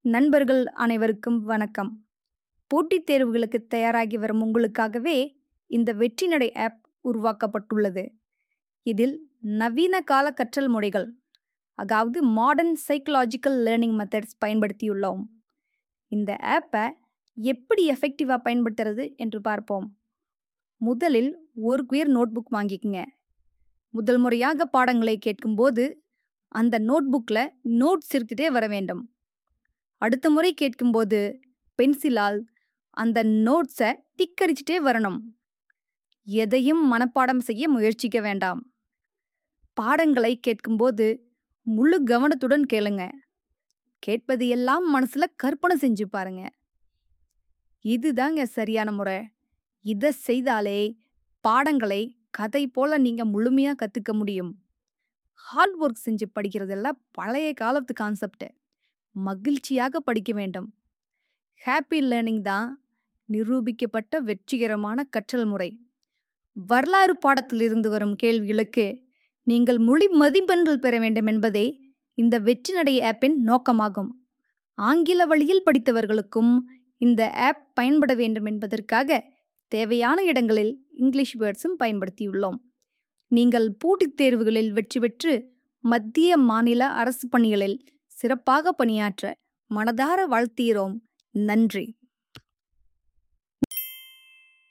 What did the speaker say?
நண்பர்கள் அனைவருக்கும் வணக்கம் போட்டித் தேர்வுகளுக்கு தயாராகி வரும் உங்களுக்காகவே இந்த வெற்றி நடை ஆப் உருவாக்கப்பட்டுள்ளது இதில் நவீன கால கற்றல் முறைகள் அதாவது மாடர்ன் சைக்கலாஜிக்கல் லேர்னிங் மெத்தட்ஸ் பயன்படுத்தியுள்ளோம் இந்த ஆப்பை எப்படி எஃபெக்டிவாக பயன்படுத்துறது என்று பார்ப்போம் முதலில் ஒரு குயர் நோட்புக் வாங்கிக்கங்க முதல் முறையாக பாடங்களை கேட்கும்போது அந்த நோட்புக்கில் நோட்ஸ் எடுத்துகிட்டே வர வேண்டும் அடுத்த முறை கேட்கும்போது பென்சிலால் அந்த நோட்ஸை திக்கடிச்சிட்டே வரணும் எதையும் மனப்பாடம் செய்ய முயற்சிக்க வேண்டாம் பாடங்களை கேட்கும்போது முழு கவனத்துடன் கேளுங்க கேட்பது எல்லாம் மனசுல கற்பனை செஞ்சு பாருங்க இதுதாங்க சரியான முறை இதை செய்தாலே பாடங்களை கதை போல நீங்க முழுமையா கத்துக்க முடியும் ஹார்ட் ஒர்க் செஞ்சு படிக்கிறதெல்லாம் பழைய காலத்து கான்செப்ட் மகிழ்ச்சியாக படிக்க வேண்டும் ஹாப்பி லேர்னிங் தான் நிரூபிக்கப்பட்ட வெற்றிகரமான கற்றல் முறை வரலாறு பாடத்திலிருந்து வரும் கேள்விகளுக்கு நீங்கள் மொழி மதிப்பெண்கள் பெற வேண்டும் என்பதே இந்த வெற்றி நடை ஆப்பின் நோக்கமாகும் ஆங்கில வழியில் படித்தவர்களுக்கும் இந்த ஆப் பயன்பட வேண்டும் என்பதற்காக தேவையான இடங்களில் இங்கிலீஷ் வேர்ட்ஸும் பயன்படுத்தியுள்ளோம் நீங்கள் போட்டித் தேர்வுகளில் வெற்றி பெற்று மத்திய மாநில அரசு பணிகளில் சிறப்பாக பணியாற்ற மனதார வாழ்த்துகிறோம் நன்றி